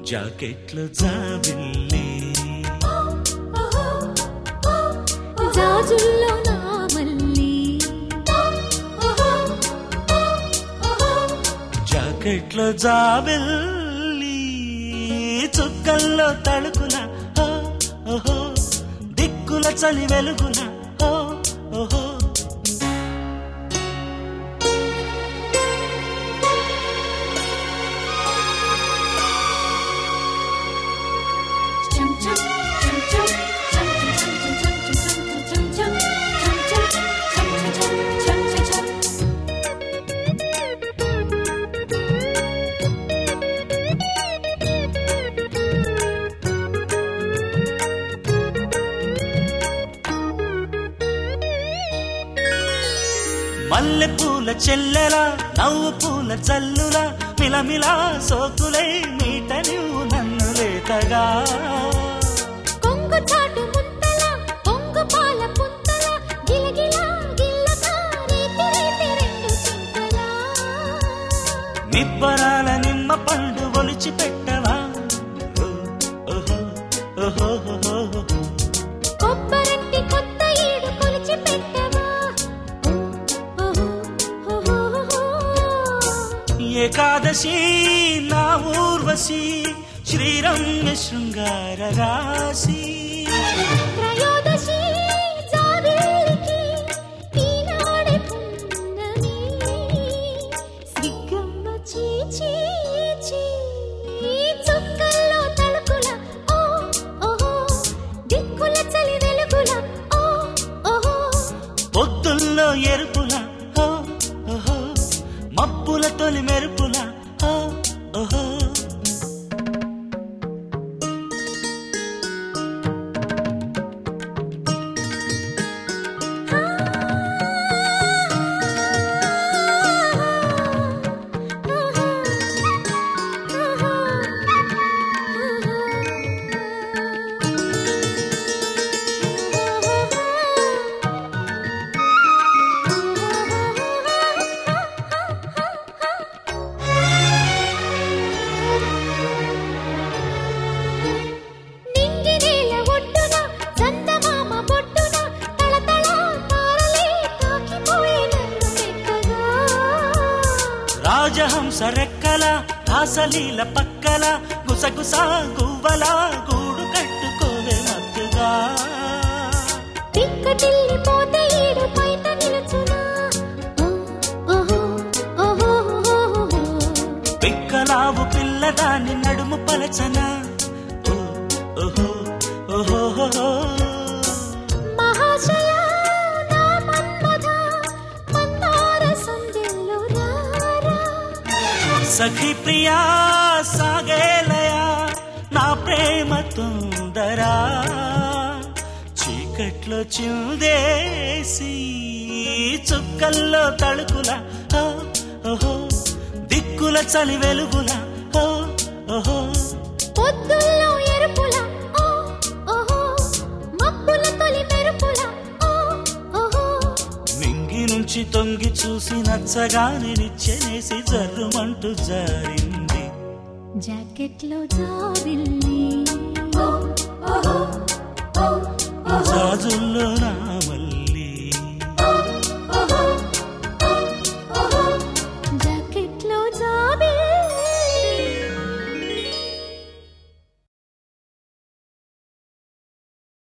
జాకెట్లో జాబిల్లి జాజుల్లో నా మల్లి జాకెట్లో జాబిల్లి చుక్కల్లో తడుకుల ఓ, ఓహో దిక్కుల చలి వెలుగుల ఓ, ఓహో చం చం చం చం చం చం చం చం చం చం చం చం చం చం మల్లె పూల చెల్లెల నవ్వు పూల చల్లుల మిలమిలా సోకులై మీట నువ్వు నన్ను లేతగా కొంగు చాటు ముంతల పొంగు పాల పుంతల గిలగిల గిల్లక రేతి రేతి రెండు చింతలా నిబ్బరాల నిమ్మ పండు ఒలిచి పెట్టవా ఓ, ఓహో, ఓహో, ఓహో. కొబ్బరంటి కొత్త ఈడు కొలిచి పెట్టవా ఓహో ఓహో ఓహో ఏకాదశి నా ఊర్వశి శ్రీరంగ శృంగార రాశి త్రయోదశి జాబిల్లికి ఈనాడే పున్నమి సిగ్గమ్మ చీచీ చీ చుక్కల్లో తలుకుల ఓ ఓహో దిక్కుల చలి వెలుగుల ఓ ఓహో పొద్దుల్లో ఎరుపుల ఓ, ఓహో మబ్బుల తొలి మెరుపుల ఓ, ఓహో నింగినేల ఒడ్డున చందమామ బొడ్డున తళతళ తారలే తాకిపోయే నన్ను మెత్తగా రాజహంస రెక్కల రాసలీల పక్కల గుసగుస గువ్వల గూడు కట్టుకోవే మత్తుగా పిక్కటిల్లిపోతే ఈడు బయట నిలుచునా ఓహో ఓహో ఓహో పిక్కలావు పిల్లదాని నడుము పలచన ఓ, ఓహో ఓహో మహాశయ నా మన్మథ మందార సంధ్యలో రారా సఖి ప్రియా సాగేలయా నా ప్రేమ తొందరా చీకట్లో చిందేసి చుక్కల్లో తళుకుల ఓ, ఓహో దిక్కుల చలి వెలుగుల ఓ, ఓహో పొద్దుల్లో ఎరుపుల ఓ ఓహో మబ్బుల తొలి మెరుపుల ఓ ఓహో మింగి నుంచి తొంగి చూసి నచ్చగానే నిచ్చెనేసి జర్రుమంటూ జారింది జాకెట్లో జాబిల్లి జాజుల్లో నా